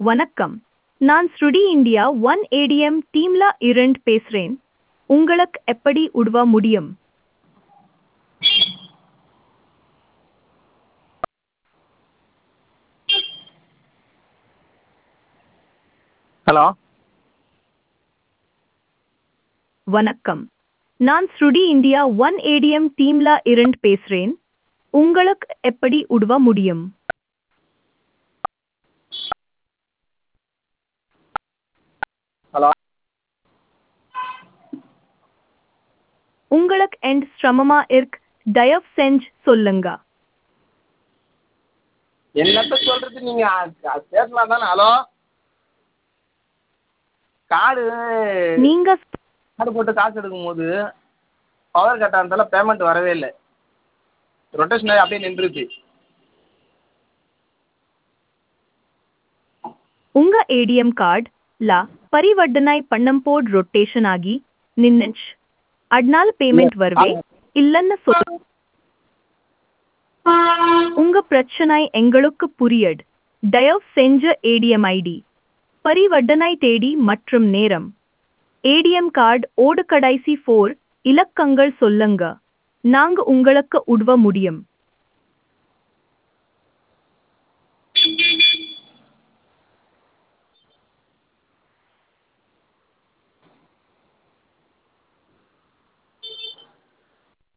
வணக்கம் நான் ஸ்ருடி இந்தியா ஒன் ஏடிஎம் டீம்ல இருந்து பேசுறேன் உங்களுக்கு எப்படி உதவ முடியும் ஹலோ வணக்கம் நான் ஸ்ருடி இந்தியா ஒன் ஏடிஎம் டீம்ல இருந்து பேசுறேன் உங்களுக்கு எப்படி உதவ முடியும் ஹலோ உங்களுக்கு எண்ட் சிரமமா இருக்கு தயவு செஞ்சு சொல்லுங்க என்னத்த சொல்றது நீங்க பேசலாம் தானே ஹலோ கார்டு நீங்க கார்டு போட்டு காசு எடுக்கும்போது பவர் கட் ஆனதால பேமெண்ட் வரவே இல்லை ரொட்டேஷன் ஆகி அப்படியே நின்றுச்சு உங்க ஏடிஎம் கார்டு ல பரிவர்த்தனை பண்ணும்போது ரொட்டேஷன் ஆகி நின்னுச்சு அதனால பேமெண்ட் வருவே இல்லைன்னு சொல்ல உங்க பிரச்சனை எங்களுக்கு புரியட் தயவு செஞ்ச ஏடிஎம் ஐடி பரிவர்த்தனை தேதி மற்றும் நேரம் ஏடிஎம் கார்டு ஓடு கடைசி ஃபோர் இலக்கங்கள் சொல்லுங்க நாங்க உங்களுக்கு உதவ முடியும்